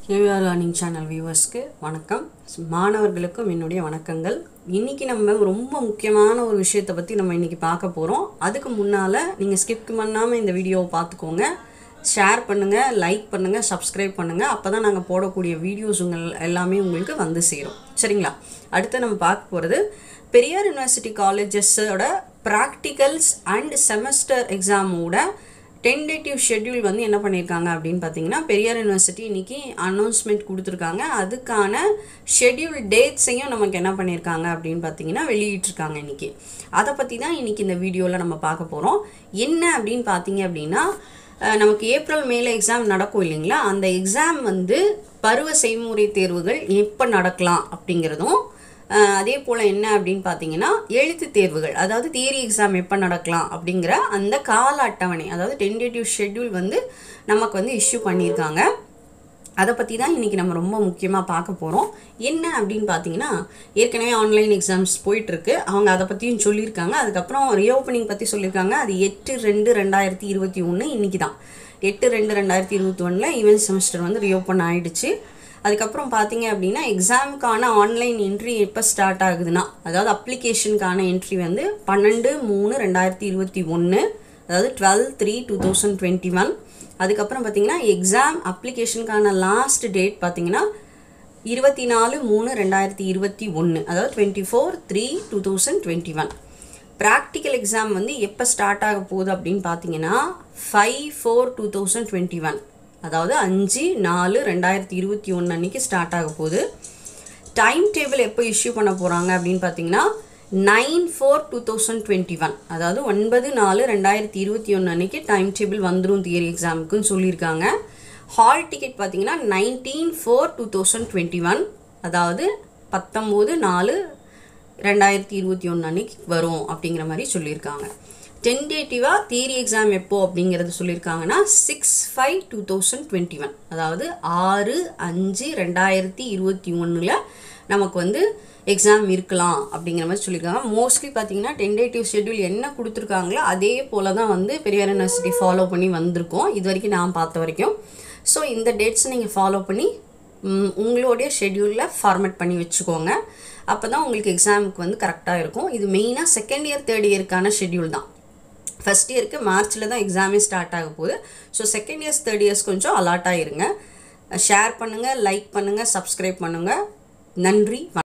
KVR learning channel வியூவர்ஸ்க்கு வணக்கம் மாணவர்களுக்கும் என்னுடைய வணக்கங்கள் இன்றைக்கி நம்ம ரொம்ப முக்கியமான ஒரு விஷயத்தை பற்றி நம்ம இன்றைக்கி பார்க்க போகிறோம் அதுக்கு முன்னால் நீங்கள் ஸ்கிப் பண்ணாமல் இந்த வீடியோவை பார்த்துக்கோங்க ஷேர் பண்ணுங்கள் லைக் பண்ணுங்கள் சப்ஸ்கிரைப் பண்ணுங்கள் அப்போ தான் நாங்கள் போடக்கூடிய வீடியோஸ் உங்கள் எல்லாமே உங்களுக்கு வந்து சேரும் சரிங்களா அடுத்து நம்ம பார்க்க போகிறது பெரியார் யூனிவர்சிட்டி காலேஜஸோட ப்ராக்டிகல்ஸ் அண்ட் செமஸ்டர் எக்ஸாமோட டென்டேட்டிவ் ஷெட்யூல் வந்து என்ன பண்ணியிருக்காங்க அப்படின்னு பார்த்தீங்கன்னா பெரியார் யூனிவர்சிட்டி இன்னைக்கு அனௌன்ஸ்மெண்ட் கொடுத்துருக்காங்க அதுக்கான ஷெட்யூல் டேட்ஸையும் நமக்கு என்ன பண்ணியிருக்காங்க அப்படின்னு பார்த்தீங்கன்னா வெளியிட்டிருக்காங்க இன்னைக்கு அதை பற்றி தான் இன்னைக்கு இந்த வீடியோவில் நம்ம பார்க்க போகிறோம் என்ன அப்படின்னு பார்த்தீங்க அப்படின்னா அஹ், நமக்கு ஏப்ரல் மேல எக்ஸாம் நடக்கும் இல்லைங்களா அந்த எக்ஸாம் வந்து பருவ செய்முறை தேர்வுகள் எப்போ நடக்கலாம் அப்படிங்கிறதும் அஹ் அதே போல் என்ன அப்படின்னு பார்த்தீங்கன்னா எழுத்து தேர்வுகள் அதாவது தியரி எக்ஸாம் எப்போ நடக்கலாம் அப்படிங்கிற அந்த கால அட்டவணை அதாவது டென்டேட்டிவ் ஷெட்யூல் வந்து நமக்கு வந்து இஷ்யூ பண்ணியிருக்காங்க அதை பற்றி தான் இன்றைக்கி நம்ம ரொம்ப முக்கியமாக பார்க்க போகிறோம் என்ன அப்படின்னு பார்த்தீங்கன்னா ஏற்கனவே ஆன்லைன் எக்ஸாம்ஸ் போயிட்டுருக்கு அவங்க அதை பற்றியும் சொல்லியிருக்காங்க அதுக்கப்புறம் ரீஓப்பனிங் பற்றி சொல்லியிருக்காங்க அது எட்டு ரெண்டு ரெண்டாயிரத்தி இருபத்தி ஒன்று இன்றைக்கி தான் எட்டு ரெண்டு ரெண்டாயிரத்தி இருபத்தி ஒன்றில் ஈவென்ட் செமஸ்டர் வந்து ரீஓப்பன் ஆயிடுச்சு அதுக்கப்புறம் பார்த்தீங்க அப்படின்னா எக்ஸாமுக்கான ஆன்லைன் என்ட்ரி எப்போ ஸ்டார்ட் ஆகுதுன்னா அதாவது அப்ளிகேஷனுக்கான என்ட்ரி வந்து பன்னெண்டு மூணு ரெண்டாயிரத்தி இருபத்தி ஒன்று அதாவது twelve three two thousand twenty one அதுக்கப்புறம் பார்த்தீங்கன்னா எக்ஸாம் அப்ளிகேஷனுக்கான லாஸ்ட் டேட் பார்த்தீங்கன்னா இருபத்தி நாலு மூணு ரெண்டாயிரத்தி இருபத்தி ஒன்று அதாவது twenty four three two thousand twenty one practical exam வந்து எப்போ ஸ்டார்ட் ஆக போகுது அப்படின்னு பார்த்தீங்கன்னா five four two thousand twenty one அதாவது அஞ்சு நாலு ரெண்டாயிரத்தி இருபத்தி ஒன்று அன்றைக்கி ஸ்டார்ட் ஆக போகுது டைம் டேபிள் எப்போ இஷ்யூ பண்ண போகிறாங்க அப்படின்னு பார்த்தீங்கன்னா nine four two thousand twenty one அதாவது ஒன்பது நாலு ரெண்டாயிரத்தி இருபத்தி ஒன்று அன்றைக்கி டைம் டேபிள் வந்துடும் தியரி எக்ஸாமுக்குன்னு சொல்லியிருக்காங்க ஹால் டிக்கெட் பார்த்தீங்கன்னா nineteen four two thousand twenty one அதாவது பத்தொம்போது நாலு ரெண்டாயிரத்தி இருபத்தி ஒன்று அன்னைக்கு வரும் அப்படிங்கிற மாதிரி சொல்லியிருக்காங்க டென்டேட்டிவாக தியரி எக்ஸாம் எப்போ அப்படிங்கிறது சொல்லியிருக்காங்கன்னா six five two thousand twenty one அதாவது ஆறு அஞ்சு ரெண்டாயிரத்தி இருபத்தி ஒன்றில் நமக்கு வந்து எக்ஸாம் இருக்கலாம் அப்படிங்கிற மாதிரி சொல்லியிருக்காங்க மோஸ்ட்லி பார்த்தீங்கன்னா டென்டேட்டிவ் ஷெட்யூல் என்ன கொடுத்துருக்காங்களோ அதே போல் தான் வந்து பெரியார் யூனிவர்சிட்டி ஃபாலோ பண்ணி வந்திருக்கோம் இது வரைக்கும் நான் பார்த்த வரைக்கும் ஸோ இந்த டேட்ஸை நீங்கள் ஃபாலோ பண்ணி ம், உங்களுடைய ஷெட்யூலில் ஃபார்மேட் பண்ணி வச்சுக்கோங்க அப்போ தான் உங்களுக்கு எக்ஸாமுக்கு வந்து கரெக்டாக இருக்கும் இது மெயினாக செகண்ட் இயர் தேர்ட் இயருக்கான ஷெட்யூல் தான் ஃபஸ்ட் இயருக்கு மார்ச்சில் தான் எக்ஸாமே ஸ்டார்ட் ஆக போகுது so second years third years கொஞ்சம் அலர்ட்டாக இருங்க ஷேர் பண்ணுங்கள் லைக் பண்ணுங்கள் சப்ஸ்கிரைப் பண்ணுங்கள் நன்றி